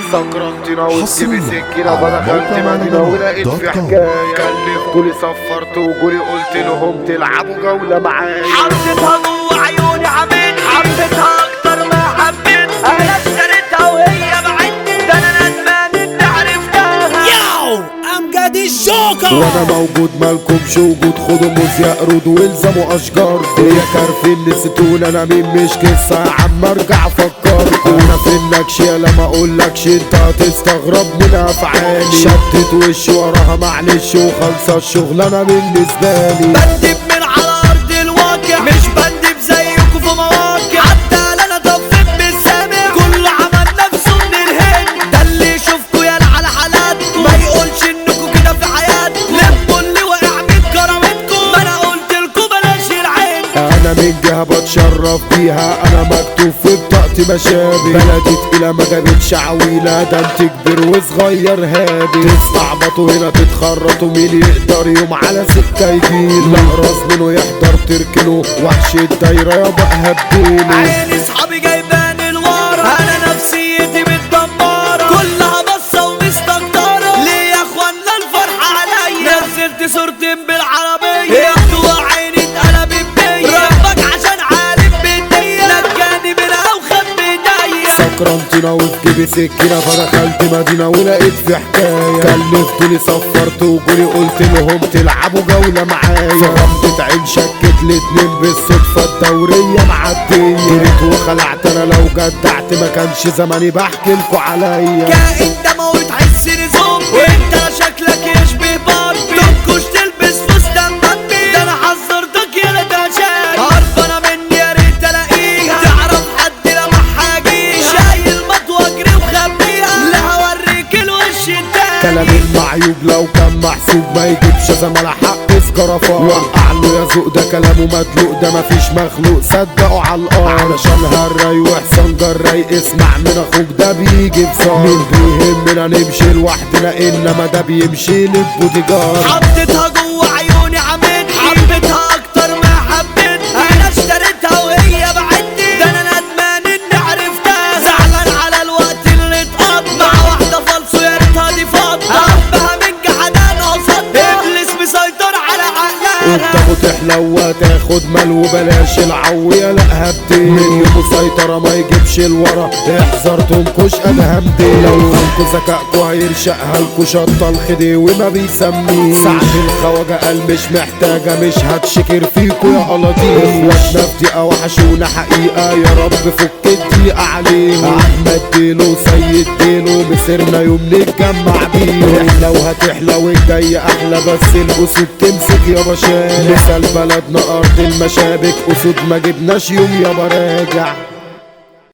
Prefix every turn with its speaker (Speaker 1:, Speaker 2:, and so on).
Speaker 1: سكرتنا وجبت
Speaker 2: حصرياً
Speaker 1: سكينة
Speaker 2: على
Speaker 1: فدخلت
Speaker 2: موقع
Speaker 1: مدينة ولقيت
Speaker 2: دوت
Speaker 1: في
Speaker 2: كوم.
Speaker 1: حكاية كلفتولي صفرت وجولي قلت لهم تلعبوا جولة معايا
Speaker 3: حطيتها جوه عيوني عميت حبيتها اكتر ما حبيت انا اشتريتها وهي بعدني ده انا ندمان اني عرفتها
Speaker 4: ياو امجد الجوكر
Speaker 5: وانا موجود مالكمش وجود خدوا موز يا قرود والزموا اشجار يا كارفين نسيتون انا مين مش قصه يا عم ارجع فكرت انا فينكش يا لما اقولكش انت هتستغرب من افعالي شدت وشي وراها معلش وخلصه الشغلانه بالنسبه لي
Speaker 3: بندب من على ارض الواقع مش بندب زيكم في مواقع حتى لا انا طفيت بالسامع كله عمل نفسه من الهند ده اللي يشوفكوا يالا على حالاتكم ما يقولش انكم كده في حياتكم لموا اللي واقع من كرامتكم ما انا قلت لكم بلاش العين
Speaker 5: انا من جهه بتشرف بيها انا مكتوب في بطاقتي مشابه بلدي تقيله ما جابتش عويله ده انت كبير وصغير هادي تستعبطوا هنا تتخرطوا مين يقدر يوم على سكه يجيله لا راس منه يحضر تركنه وحش الدايره يابا هبديله
Speaker 3: عيني صحابي جايبان الورا انا نفسيتي متدمره كلها بصه ومستكتره ليه يا اخوانا الفرحه عليا نزلت صورتي بالعربيه انتوا عيني اتقلبت بيا ربك عشان عارف بديا نجاني منها وخد بايديا
Speaker 5: سكرنتنا وفي جيبي سكينة فدخلت مدينة ولقيت في حكاية كلفتولي صفرت وجولي قلت لهم تلعبوا جولة معايا غمضة عين شكت الاتنين بالصدفة الدورية معدية جريت وخلعت انا لو جدعت ما كانش زماني بحكي لكوا عليا
Speaker 3: كائن دموي تحس نظام وانت لا شكلك يشبه باربي تنكش تلبس فستان بامبي ده انا حذرتك يا لداشات هربانه مني يا ريت الاقيها تعرف حد لما حاجيها شايل مطوه اجري وخبيها لا هوريك الوش التاني
Speaker 5: كلام المعيوب لو كان محسوب ما يجيبش زمالة حق سكرفات وقع له يا ذوق ده كلامه مدلوق ده مفيش مخلوق صدقوا على الارض علشان هالراي وحسن جراي اسمع من اخوك ده بيجي بصار مين بيهمنا نمشي لوحدنا انما ده بيمشي للبودي جارد
Speaker 3: حطيتها جوه عيوني عميت حبيتها اكتر ما حبيت انا اشتريتها وهي بعدني ده انا ندمان اني عرفتها زعلان على الوقت اللي اتقضى مع واحده فالصو يا ريتها دي فاضيه حبها من جحدان قصدها ابليس مسيطر على عقلها
Speaker 5: قدامه تحلو وتاخد مال وبلاش العوية لا هبدي من يوم مسيطرة ما يجيبش الورا احذر تنكش انا همدي لو خانكوا ذكائكوا هيرشقها لكوا شطة الخدي وما بيسميه ساعة الخواجة قال مش محتاجة مش هتشكر فيكوا يا قلاطين اخواتنا في دقيقة وحشونا حقيقة يا رب فك الضيقة عليهم احمد ديلو سيد ديلو مسيرنا يوم نتجمع بيه لو هتحلى والجاي احلى بس الاسود تمسك يا بشار مثال بلدنا ارض المشابك اسود ما جبناش يوم يابا راجع